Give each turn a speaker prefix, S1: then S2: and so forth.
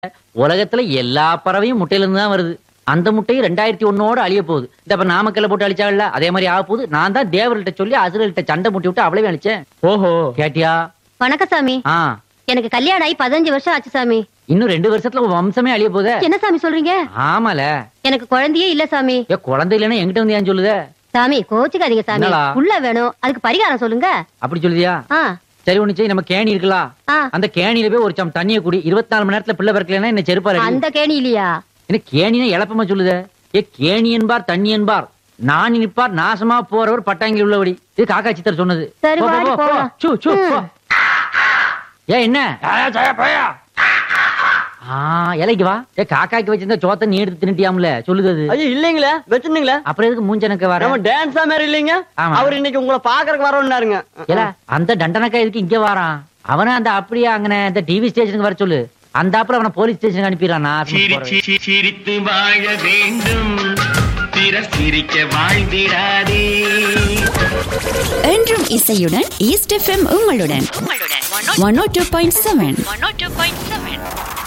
S1: உலகத்துல எல்லா பறவையும் முட்டையில இருந்து தான் வருது அந்த முட்டையும் ரெண்டாயிரத்தி ஒன்னோட அழிய போகுது இந்த இப்ப நாமக்கல்ல போட்டு அழிச்சாங்கல்ல அதே மாதிரி ஆக போகுது நான் தான் தேவர்கிட்ட சொல்லி அசுரர்கிட்ட சண்டை முட்டி விட்டு அவளவே அழிச்சேன்
S2: ஓஹோ
S1: கேட்டியா
S3: வணக்கம் சாமி
S1: ஆ
S3: எனக்கு கல்யாணம் ஆகி பதினஞ்சு வருஷம் ஆச்சு சாமி
S1: இன்னும் ரெண்டு வருஷத்துல உன் வம்சமே அழிய போகுதே
S3: என்ன சாமி சொல்றீங்க
S1: ஆமால
S3: எனக்கு குழந்தையே இல்ல சாமி
S1: ஏ குழந்தை இல்லைன்னா என்கிட்ட வந்து ஏன் சொல்லுத
S3: சாமி கோச்சுக்காதீங்க சாமி
S1: என்னடா?
S3: உள்ள வேணும் அதுக்கு பரிகாரம் சொல்லுங்க
S1: அப்படி சொல்லுதியா
S3: ஆ
S1: சரி ஒண்ணு செய்ய், நம்ம கேணி இருக்கலாம்
S3: ஆ
S1: அந்த கேணியில போய் ஒரு சம் தண்ணிய குடி இருபத்தி நாலு மணி நேரத்துல பிள்ளை பிறக்கலன்னா என்ன செருப்பாரு
S3: அந்த கேணி இல்லையா
S1: என்ன கேணினா எளப்பமா சொல்லுதே ஏ கேணி என்பார் தண்ணி என்பார் நான் நிற்பார் நாசமா போறவர் பட்டாங்கில் உள்ளபடி இது காக்கா சித்தர் சொன்னது
S3: சரி,
S1: போ, போ,
S3: வாடி,
S1: போ, போ.
S3: போலாம்.
S1: சு, சு, போ.
S3: ம்.
S1: ஏன் என்ன ஆ இலைக்கு வா ஏ காக்காக்கு வச்சிருந்த சோத்த நீ எடுத்து தின்னுட்டியாம்ல சொல்லுது அது
S2: ஐயோ இல்லைங்களே வச்சிருந்தீங்களே
S1: அப்புறம் எதுக்கு மூஞ்சனக்கு வர
S2: நம்ம டான்ஸா மாதிரி இல்லைங்க
S1: ஆமா.
S2: அவர் இன்னைக்கு உங்களை பாக்குறதுக்கு வரணும்னாருங்க
S1: ஏல அந்த தண்டனக்கா எதுக்கு இங்க வாரான் அவன அந்த அப்படியே அங்கன இந்த டிவி ஸ்டேஷனுக்கு வர சொல்லு அந்த அப்புறம் அவனை போலீஸ் ஸ்டேஷனுக்கு அனுப்பிடுறான் நான் அப்புறம் போறேன்.
S4: சிரிச்சி சிரித்து வாழ வேண்டும் பிறர் சிரிக்க வாழ்ந்திடாதே
S5: என்றும் இசையுடன் ஈஸ்ட் எஃப்எம் உங்களுடன் one O two point seven